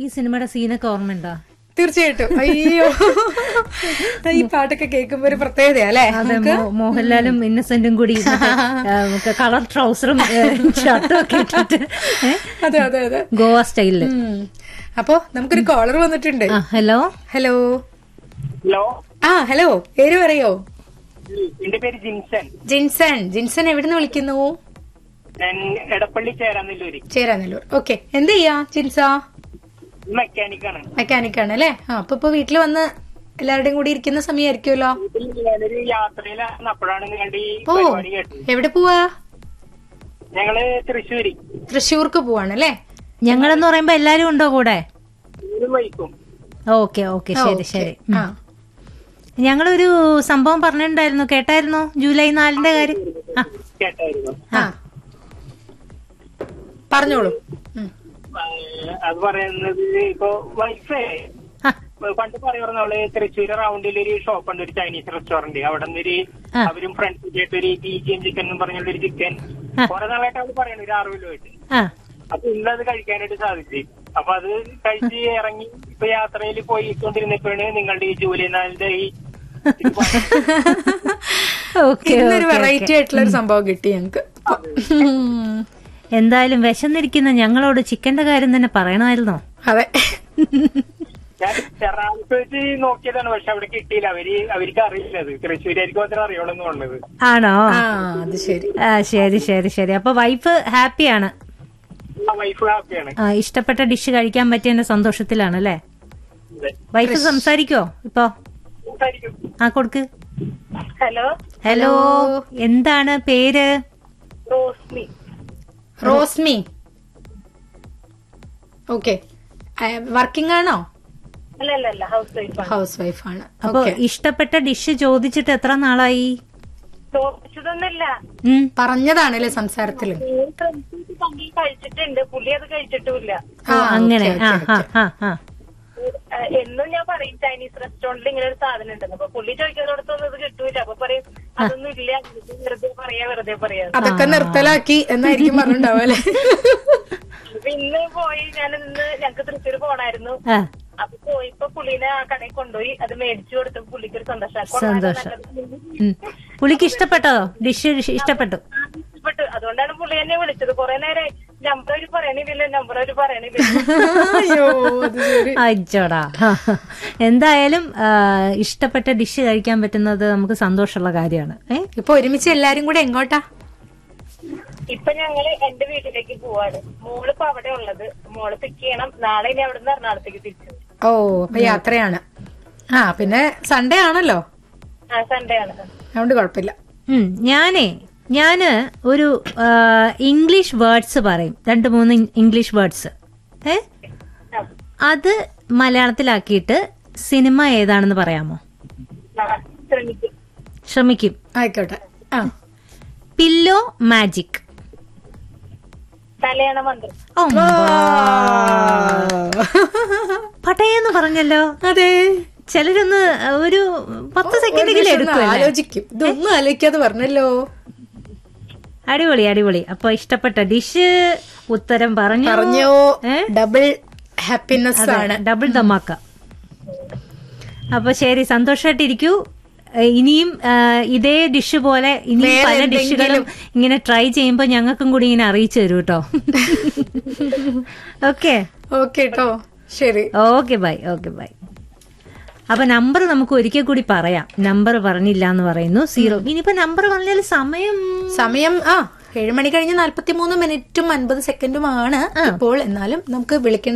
ഈ സിനിമയുടെ സീനൊക്കെ ഓർമ്മയുണ്ടോ തീർച്ചയായിട്ടും അയ്യോ ഈ പാട്ടൊക്കെ കേൾക്കുമ്പോ ഒരു പ്രത്യേകതയാ അല്ലേ അതെ മോ- മോഹൻലാലും ഇന്നസെന്റും കൂടി കളർ ട്രൗസറും ഷർട്ടും ഒക്കെ ഇട്ടിട്ട് ഏ? അതെ അതെ അതെ ഗോവ സ്റ്റൈലില് ഉം. അപ്പോ നമുക്കൊരു കോളർ വന്നിട്ടുണ്ട് ആ ഹലോ ഹലോ ഹലോ ആ ഹലോ പേര് പറയോ എന്റെ പേര് ജിൻസൺ ജിൻസൺ ജിൻസൺ എവിടുന്ന് വിളിക്കുന്നു ഞാൻ എടപ്പള്ളി ചേരാനെല്ലൂര് ചേരാനല്ലൂർ ഓക്കെ എന്ത് ചെയ്യാ ജിൻസ മെക്കാനിക്കാണ് മെക്കാനിക് ആണ് അല്ലേ ആ അപ്പൊ ഇപ്പൊ വീട്ടിൽ വന്ന് എല്ലാവരുടെയും കൂടി ഇരിക്കുന്ന സമയമായിരിക്കുമല്ലോ ഞാനൊരു യാത്രയിലാണ് അപ്പോഴാണ് നിങ്ങളുടെ ഈ ഓ പരിപാടി കേട്ടത് എവിടെ പോവാ ഞങ്ങള് തൃശ്ശൂര് തൃശ്ശൂർക്ക് പോവാണ് അല്ലേ ഞങ്ങളെന്ന് പറയുമ്പോ എല്ലാരും ഉണ്ടോ കൂടെ ഒരു വൈക്കും ഓക്കെ ഓക്കെ ശരി ശരി ആ ഞങ്ങളൊരു സംഭവം പറഞ്ഞിട്ടുണ്ടായിരുന്നു കേട്ടായിരുന്നോ ജൂലൈ നാലിന്റെ കാര്യം ആ കേട്ടായിരുന്നു ആ പറഞ്ഞോളൂ ഉം. ഏഹ് അത് പറയുന്നത് ഇപ്പൊ വൈഫേ ആ, പണ്ട് പറയുന്ന അവള് തൃശ്ശൂര് റൗണ്ടിൽ ഒരു ഷോപ്പ് ഉണ്ട് ഒരു ചൈനീസ് റെസ്റ്റോറന്റ് അവിടെ നിന്നൊരു ആ. അവരും ഫ്രണ്ട്സ് ആയിട്ട് ഒരു ബി ജി എം ചിക്കൻ എന്ന് പറഞ്ഞുള്ള ഒരു ചിക്കൻ ആ. കുറെ നാളായിട്ട് അവള് പറയണ ഒരു ആറ് കിലോ ആയിട്ട് ആ അപ്പൊ ഇന്നത് കഴിക്കാനായിട്ട് സാധിച്ചു അപ്പൊ അത് കഴിച്ച് ഇറങ്ങി ഇപ്പൊ യാത്രയിൽ പോയിക്കൊണ്ടിരുന്നപ്പോഴാണ് നിങ്ങളുടെ ഈ ജൂലൈ നാലിന്റെ ഈ ഓക്കെ ഇന്നൊരു വെറൈറ്റി ആയിട്ടുള്ള ഒരു സംഭവം കിട്ടി ഞങ്ങക്ക് ഉം. എന്തായാലും വിശന്നിരിക്കുന്ന ഞങ്ങളോട് ചിക്കന്റെ കാര്യം തന്നെ പറയണമായിരുന്നോ അതെ ഞാൻ എറണാകുളത്ത് വെച്ച് നോക്കിയതാണ് പക്ഷെ അവിടെ കിട്ടിയില്ല അവര് അവർക്ക് അറിയില്ല അത് തൃശ്ശൂരായിരിക്കും മാത്രമേ അറിയുള്ളൂ എന്നുള്ളത് ആണോ ആ അത് ശരി ആ ശരി ശരി ശരി അപ്പൊ വൈഫ് ഹാപ്പിയാണ് ആ വൈഫ് ഹാപ്പിയാണ് ആ, ഇഷ്ടപ്പെട്ട ഡിഷ് കഴിക്കാൻ പറ്റിയതിന്റെ സന്തോഷത്തിലാണ് അല്ലേ അതെ. വൈഫ് സംസാരിക്കോ ഇപ്പൊ സംസാരിക്കും. ആ കൊടുക്ക് ഹലോ ഹലോ എന്താണ് പേര് റോസ്മി റോസ്മി ഓക്കെ വർക്കിംഗ് ആണോ അല്ല അല്ല അല്ല ഹൗസ് വൈഫാണ് ഹൗസ് വൈഫ് ആണ് അപ്പൊ ഓക്കെ ഇഷ്ടപ്പെട്ട ഡിഷ് ചോദിച്ചിട്ട് എത്ര നാളായി ചോദിച്ചതൊന്നല്ല ഉം. പറഞ്ഞതാണല്ലേ സംസാരത്തില് പങ്കി കഴിച്ചിട്ടുണ്ട് പുള്ളി അത് കഴിച്ചിട്ടുമില്ല ഓ, അങ്ങനെ ഓക്കേ, ആ ഓക്കേ, ആ ഓക്കേ. ആ ആ ഏഹ് എന്നും ഞാൻ പറയും ചൈനീസ് റെസ്റ്റോറന്റിൽ ഇങ്ങനെ ഒരു സാധനം ഉണ്ടെന്ന് അപ്പൊ പുള്ളി ചോദിക്കുന്നിടത്തൊന്നും ഇത് കിട്ടൂല അപ്പൊ പറയും അതൊന്നും ഇല്ല ഇത് വെറുതെ പറയാ വെറുതെ പറയാ അതൊക്കെ നിർത്തലാക്കി എന്നായിരിക്കും പറഞ്ഞിട്ടുണ്ടാവും അല്ലെ അപ്പൊ ഇന്ന് പോയി ഞാൻ ഇന്ന് ഞങ്ങക്ക് തൃശ്ശൂർ പോണായിരുന്നു ആ അപ്പൊ പോയിപ്പോ പുള്ളിനെ ആ കടയിൽ കൊണ്ടുപോയി അത് മേടിച്ചു കൊടുത്തു പുള്ളിക്ക് ഒരു സന്തോഷം സന്തോഷം. ഉം. പുള്ളിക്ക് ഇഷ്ടപ്പെട്ടോ ഡിഷ് ഇഷ്ടപ്പെട്ടു ഇഷ്ടപ്പെട്ടു അതുകൊണ്ടാണ് പുള്ളി എന്നെ വിളിച്ചത് കുറെ നേരം നമ്പർ അവര് പറയണില്ലല്ലോ നമ്പർ അവര് പറയണില്ല അയ്യോ അത് ശരി അയച്ചോടാ എന്തായാലും ആ, ഇഷ്ടപ്പെട്ട ഡിഷ് കഴിക്കാൻ പറ്റുന്നത് നമുക്ക് സന്തോഷമുള്ള കാര്യമാണ് ഏ ഇപ്പൊ ഒരുമിച്ച് എല്ലാരും കൂടെ എങ്ങോട്ടാ ഇപ്പൊ ഞങ്ങള് എന്റെ വീട്ടിലേക്ക് പോവാണ് മോളിപ്പോ അവിടെ ഉള്ളത് മോള് പിക്ക് ചെയ്യണം നാളെ ഇനി അവിടുന്ന് എറണാകുളത്തേക്ക് തിരിച്ചു വരും. ഓ അപ്പൊ യാത്രയാണ് ആ പിന്നെ സൺഡേ ആണല്ലോ ആ സൺഡേ ആണ് അതുകൊണ്ട് കുഴപ്പമില്ല ഉം, ഞാനേ ഞാന് ഒരു ആ, ഇംഗ്ലീഷ് വേർഡ്സ് പറയും രണ്ട് മൂന്ന് ഇ- ഇംഗ്ലീഷ് വേർഡ്സ് ഏ ആ. അത് മലയാളത്തിലാക്കിയിട്ട് സിനിമ ഏതാണെന്ന് പറയാമോ ആ, ശ്രമിക്കും ശ്രമിക്കും ആയിക്കോട്ടെ ആ പില്ലോ മാജിക് കല്യാണ മന്ത്രം ഓ പട്ടയെന്ന് പറഞ്ഞല്ലോ അതെ ചിലരൊന്ന് ഒരു പത്ത് സെക്കൻഡെങ്കിലും ഒരു നിമിഷം ഒന്ന് എടുക്കും ആലോചിക്കും ഇതൊന്നും ആലോചിക്കാതെ പറഞ്ഞല്ലോ അടിപൊളി അടിപൊളി അപ്പൊ ഇഷ്ടപ്പെട്ട ഡിഷ് ഉത്തരം പറഞ്ഞു പറഞ്ഞോ ഏ? ഡബിൾ ഹാപ്പിനെസ് ആണ് ഡബിൾ ദമാക്ക അപ്പൊ ശരി സന്തോഷമായിട്ടിരിക്കൂ ഏ, ഇനിയും ആ, ഇതേ ഡിഷ് പോലെ ഇനിയും വേറെ പല ഡിഷുകളും ഇങ്ങനെ ട്രൈ ചെയ്യുമ്പോ ഞങ്ങൾക്കും കൂടി ഇങ്ങനെ അറിയിച്ചു തരൂ കേട്ടോ ഓക്കെ ഓക്കെ കേട്ടോ ശരി ഓക്കെ ബൈ ഓക്കെ ബൈ അപ്പൊ നമ്പർ നമുക്ക് ഒരിക്കൽ കൂടി പറയാം നമ്പർ പറഞ്ഞില്ല എന്ന് പറയുന്നു സീറോ ഇനിയിപ്പോ നമ്പർ പറഞ്ഞാൽ സമയം സമയം ആ ഏഴ് മണി കഴിഞ്ഞ് നാല്പത്തി മൂന്ന് മിനിറ്റും അൻപത് സെക്കൻഡുമാണ് ഇപ്പോൾ എന്നാലും നമുക്ക് വിളിക്കേണ്ട